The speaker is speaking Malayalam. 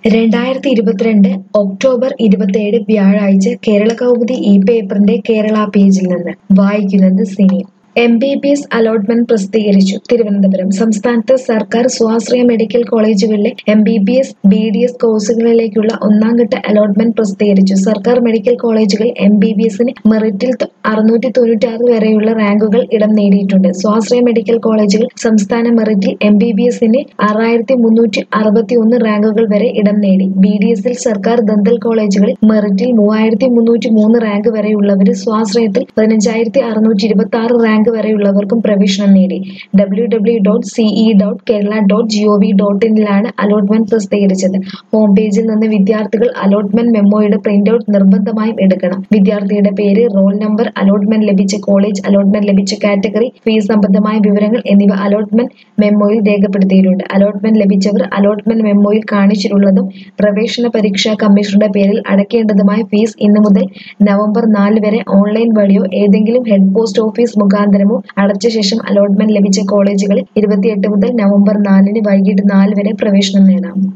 രണ്ടായിരത്തി ഇരുപത്തിരണ്ട് ഒക്ടോബർ ഇരുപത്തിയേഴ് വ്യാഴാഴ്ച കേരള കൗമുദി ഈ പേപ്പറിന്റെ കേരള പേജിൽ നിന്ന് വായിക്കുന്നത് സിനി M B B S allotment പ്രസിദ്ധീകരിച്ചു തിരുവനന്തപുരം സംസ്ഥാനത്ത് സർക്കാർ സ്വാശ്രയ മെഡിക്കൽ കോളേജുകളിലെ M B B S B D S കോഴ്സുകളിലേക്കുള്ള ഒന്നാം ഘട്ട അലോട്ട്മെന്റ് പ്രസിദ്ധീകരിച്ചു സർക്കാർ മെഡിക്കൽ കോളേജുകൾ എം ബി ബി എസിന് മെറിറ്റിൽ അറുന്നൂറ്റി തൊണ്ണൂറ്റി ആറ് വരെയുള്ള റാങ്കുകൾ ഇടം നേടിയിട്ടുണ്ട് സ്വാശ്രയ മെഡിക്കൽ കോളേജുകൾ സംസ്ഥാന മെറിറ്റിൽ എം ബി ബി എസിന് ആറായിരത്തി മുന്നൂറ്റി അറുപത്തി ഒന്ന് റാങ്കുകൾ വരെ ഇടം നേടി ബി ഡി എസിൽ സർക്കാർ ദന്തൽ കോളേജുകളിൽ മെറിറ്റിൽ മൂവായിരത്തി മുന്നൂറ്റി മൂന്ന് റാങ്ക് വരെയുള്ളവര് സ്വാശ്രയത്തിൽ പതിനഞ്ചായിരത്തി അറുന്നൂറ്റി ഇരുപത്തി ആറ് റാങ്ക് വരെയുള്ളവർക്കും പ്രവേശനം നേടി W W dot C E dot Kerala dot G O V dot ഇനിലാണ് അലോട്ട്മെന്റ് പ്രസിദ്ധീകരിച്ചത് ഹോം പേജിൽ നിന്ന് വിദ്യാർത്ഥികൾ അലോട്ട്മെന്റ് മെമ്മോയുടെ പ്രിന്റ് ഔട്ട് നിർബന്ധമായും എടുക്കണം വിദ്യാർത്ഥിയുടെ പേര് റോൾ നമ്പർ അലോട്ട്മെന്റ് ലഭിച്ച കോളേജ് അലോട്ട്മെന്റ് ലഭിച്ച കാറ്റഗറി ഫീസ് സംബന്ധമായ വിവരങ്ങൾ എന്നിവ അലോട്ട്മെന്റ് മെമ്മോയിൽ രേഖപ്പെടുത്തിയിട്ടുണ്ട് അലോട്ട്മെന്റ് ലഭിച്ചവർ അലോട്ട്മെന്റ് മെമ്മോയിൽ കാണിച്ചിട്ടുള്ളതും പ്രവേശന പരീക്ഷാ കമ്മീഷണറുടെ പേരിൽ അടയ്ക്കേണ്ടതുമായ ഫീസ് ഇന്നു മുതൽ നവംബർ നാല് വരെ ഓൺലൈൻ വഴിയോ ഏതെങ്കിലും ഹെഡ് പോസ്റ്റ് ഓഫീസ് മുഖാന്തരമോ അടച്ച ശേഷം അലോട്ട്മെന്റ് ലഭിച്ച കോളേജുകളിൽ ഇരുപത്തിയെട്ട് മുതൽ നവംബർ നാലിന് വൈകിട്ട് നാല് വരെ പ്രവേശനം നേടാം